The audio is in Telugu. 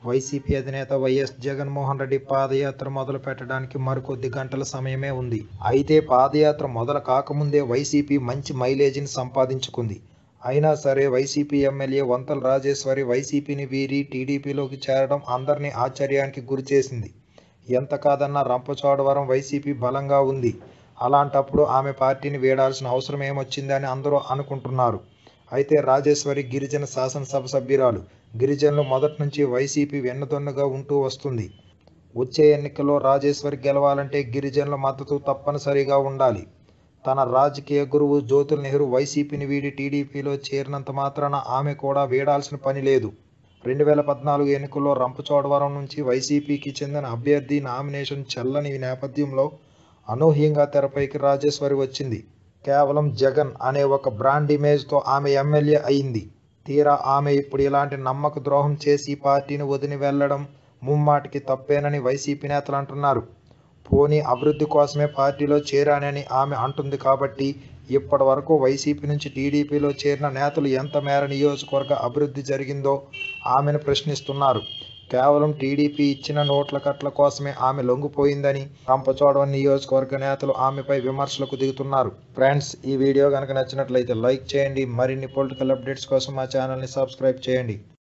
వైసీపీ అధినేత వైఎస్ జగన్మోహన్ రెడ్డి పాదయాత్ర మొదలు పెట్టడానికి మరికొద్ది గంటల సమయమే ఉంది అయితే పాదయాత్ర మొదలు కాకముందే వైసీపీ మంచి మైలేజీని సంపాదించుకుంది అయినా సరే వైసీపీ ఎమ్మెల్యే వంతల రాజేశ్వరి వైసీపీని వీరి టీడీపీలోకి చేరడం అందరినీ ఆశ్చర్యానికి గురిచేసింది ఎంత కాదన్నా రంపచోడవరం వైసీపీ బలంగా ఉంది అలాంటప్పుడు ఆమె పార్టీని వీడాల్సిన అవసరం ఏమొచ్చిందని అందరూ అనుకుంటున్నారు అయితే రాజేశ్వరి గిరిజన శాసనసభ సభ్యురాలు గిరిజనులు మొదటి నుంచి వైసీపీ వెన్నుదన్నుగా ఉంటూ వస్తుంది వచ్చే ఎన్నికల్లో రాజేశ్వరి గెలవాలంటే గిరిజనుల మద్దతు తప్పనిసరిగా ఉండాలి తన రాజకీయ గురువు జ్యోతుల్ నెహ్రూ వైసీపీని వీడి టీడీపీలో చేరినంత మాత్రాన ఆమె కూడా వీడాల్సిన పని లేదు రెండు వేల పద్నాలుగు ఎన్నికల్లో రంపచోడవరం నుంచి వైసీపీకి చెందిన అభ్యర్థి నామినేషన్ చెల్లని నేపథ్యంలో అనూహ్యంగా తెరపైకి రాజేశ్వరి వచ్చింది కేవలం జగన్ అనే ఒక బ్రాండ్ ఇమేజ్తో ఆమె ఎమ్మెల్యే అయింది తీరా ఆమె ఇప్పుడు ఇలాంటి నమ్మక ద్రోహం చేసి ఈ పార్టీని వదిలి వెళ్లడం ముమ్మాటికి తప్పేనని వైసీపీ నేతలు అంటున్నారు పోనీ అభివృద్ధి కోసమే పార్టీలో చేరానని ఆమె అంటుంది కాబట్టి ఇప్పటి వరకు వైసీపీ నుంచి టీడీపీలో చేరిన నేతలు ఎంత మేర నియోజకవర్గ అభివృద్ధి జరిగిందో ఆమెను ప్రశ్నిస్తున్నారు కేవలం టీడీపీ ఇచ్చిన నోట్ల కట్ల కోసమే ఆమె లొంగిపోయిందని రంపచోడవరం నియోజకవర్గ నేతలు ఆమెపై విమర్శలకు దిగుతున్నారు ఫ్రెండ్స్ ఈ వీడియో కనుక నచ్చినట్లయితే లైక్ చేయండి మరిన్ని పొలిటికల్ అప్డేట్స్ కోసం మా ఛానల్ని సబ్స్క్రైబ్ చేయండి